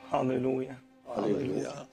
هللويا هللويا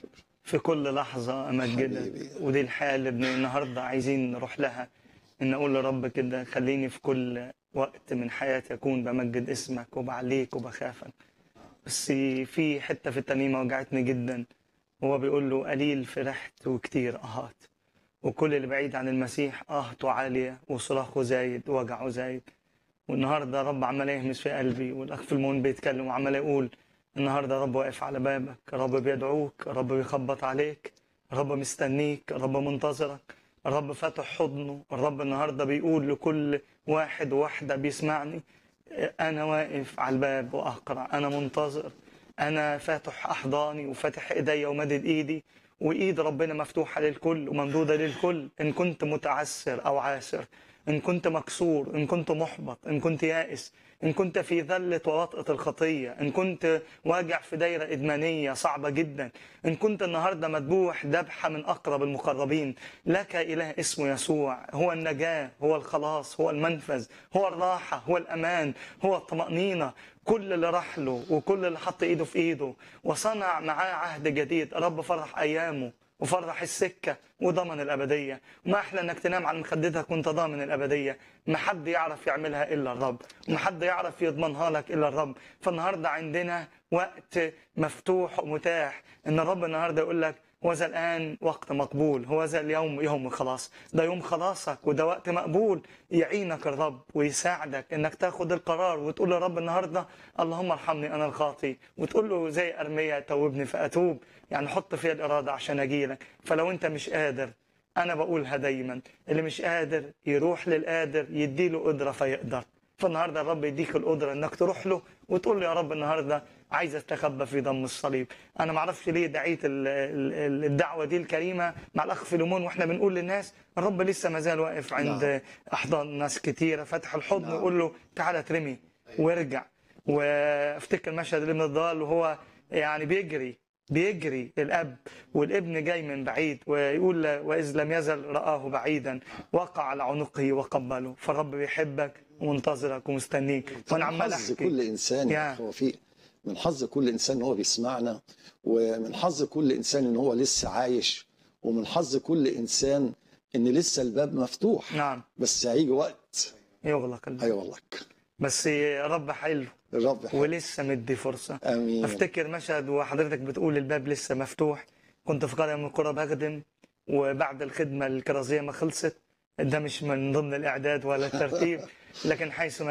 في كل لحظة أمجدك حبيبي. ودي الحياة اللي بن- النهاردة عايزين نروح لها إن أقول لرب كده خليني في كل وقت من حياتي أكون بمجد اسمك وبعليك وبخافك بس في حتة في الترنيمة وجعتني جدا هو بيقول له قليل فرحت وكتير أهات وكل اللي بعيد عن المسيح آهته عالية وصراخه زايد وجعه زايد والنهارده رب عمال يهمس في قلبي والاخ في المون بيتكلم وعمال يقول النهارده رب واقف على بابك رب بيدعوك رب بيخبط عليك رب مستنيك رب منتظرك الرب فاتح حضنه الرب النهارده بيقول لكل واحد وواحده بيسمعني انا واقف على الباب واقرع انا منتظر انا فاتح احضاني وفاتح ايديا ومدد ايدي وايد ربنا مفتوحه للكل وممدوده للكل ان كنت متعسر او عاسر ان كنت مكسور ان كنت محبط ان كنت يائس ان كنت في ذله ووطأة الخطيه ان كنت واجع في دايره ادمانيه صعبه جدا ان كنت النهارده مذبوح ذبحه من اقرب المقربين لك اله اسمه يسوع هو النجاه هو الخلاص هو المنفذ هو الراحه هو الامان هو الطمانينه كل اللي راح له وكل اللي حط ايده في ايده وصنع معاه عهد جديد رب فرح ايامه وفرح السكة وضمن الأبدية ما أحلى أنك تنام على مخدتك وأنت ضامن الأبدية ما حد يعرف يعملها إلا الرب وما حد يعرف يضمنها لك إلا الرب فالنهاردة عندنا وقت مفتوح ومتاح إن الرب النهاردة يقول لك هو ذا الآن وقت مقبول هو ذا اليوم يوم خلاص ده يوم خلاصك وده وقت مقبول يعينك الرب ويساعدك انك تاخد القرار وتقول له رب النهارده اللهم ارحمني انا الخاطي وتقول له زي ارميا توبني فاتوب يعني حط فيها الاراده عشان اجيلك فلو انت مش قادر انا بقولها دايما اللي مش قادر يروح للقادر يديله قدره فيقدر فالنهارده الرب يديك القدره انك تروح له وتقول له يا رب النهارده عايز استخبى في دم الصليب انا ما اعرفش ليه دعيت ال- ال- الدعوه دي الكريمه مع الاخ فيليمون واحنا بنقول للناس الرب لسه ما زال واقف عند نعم. احضان ناس كتيره فتح الحضن نعم. ويقول له تعالى ترمي وارجع وافتكر مشهد الابن الضال وهو يعني بيجري بيجري الاب والابن جاي من بعيد ويقول واذ لم يزل راه بعيدا وقع على عنقه وقبله فالرب بيحبك ومنتظرك ومستنيك وانا من عمال حظ احكي كل انسان يا. يا توفيق من حظ كل انسان ان هو بيسمعنا ومن حظ كل انسان ان هو لسه عايش ومن حظ كل انسان ان لسه الباب مفتوح نعم بس هيجي وقت يغلق الباب ايوه لك بس الرب حلو الرب حلو. ولسه مدي فرصه امين افتكر مشهد وحضرتك بتقول الباب لسه مفتوح كنت في قريه من القرى بخدم وبعد الخدمه الكرازيه ما خلصت ده مش من ضمن الاعداد ولا الترتيب لكن حيث ما